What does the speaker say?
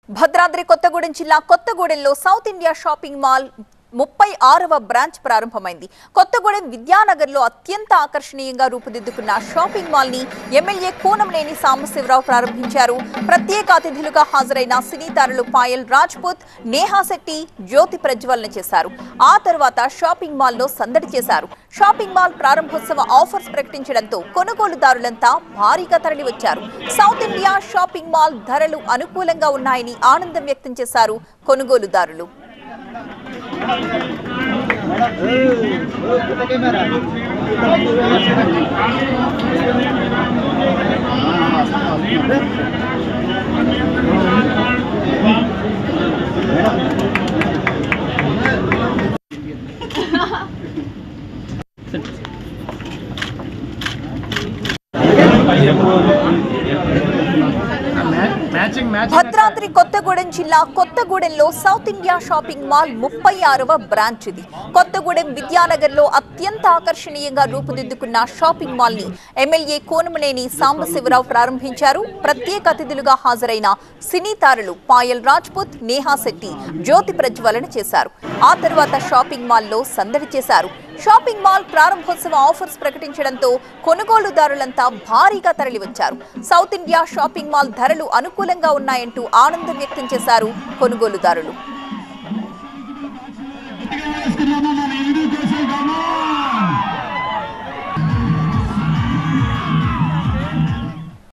భద్రాద్రి కొత్తగూడెం జిల్లా కొత్తగూడెంలో south India shopping mall ముప్పై ఆరవ బ్రాంచ్ ప్రారంభమైంది కొత్తగూడెం విద్యానగర్లో అత్యంత ఆకర్షణీయంగా రూపుదిద్దుకున్న షాపింగ్ మాల్ ని ఎమ్మెల్యే కూనంనేని సాంబశివరావు ప్రారంభించారు ప్రత్యేక అతిథులుగా హాజరైన సినీ తారలు పాయల్ రాజ్పుత్ నేహా శెట్టి జ్యోతి ప్రజ్వలన చేశారు ఆ తర్వాత షాపింగ్ మాల్లో సందడి చేశారు షాపింగ్ మాల్ ప్రారంభోత్సవ ఆఫర్స్ ప్రకటించడంతో కొనుగోలుదారులంతా భారీగా తరలివచ్చారు సౌత్ ఇండియా షాపింగ్ మాల్ ధరలు అనుకూలంగా ఉన్నాయని ఆనందం వ్యక్తం చేశారు కొనుగోలుదారులు మ్యాచింగ్ మ్యాచింగ్ భద్రాద్రి కొత్తగూడెం జిల్లా కొత్తగూడెంలో సౌత్ ఇండియా షాపింగ్ మాల్ ముప్పై ఆరవ బ్రాంచ్ ఇది కొత్తగూడెం విద్యానగర్ లో అత్యంత ఆకర్షణీయంగా రూపుదిద్దుకున్న షాపింగ్ మాల్ ని ఎమ్మెల్యే కోనమనేని సాంబశివరావు ప్రారంభించారు ప్రత్యేక అతిథులుగా హాజరైన సినీ తారలు పాయల్ రాజ్పుత్ నేహా శెట్టి జ్యోతి ప్రజ్వలన చేశారు ఆ తర్వాత షాపింగ్ మాల్లో సందడి చేశారు షాపింగ్ మాల్ ప్రారంభోత్సవ ఆఫర్స్ ప్రకటించడంతో కొనుగోలుదారులంతా భారీగా తరలివచ్చారు సౌత్ ఇండియా షాపింగ్ మాల్ ధరలు అనుకూలంగా ఉన్నాయంటూ ఆనందం వ్యక్తం చేశారు కొనుగోలుదారులు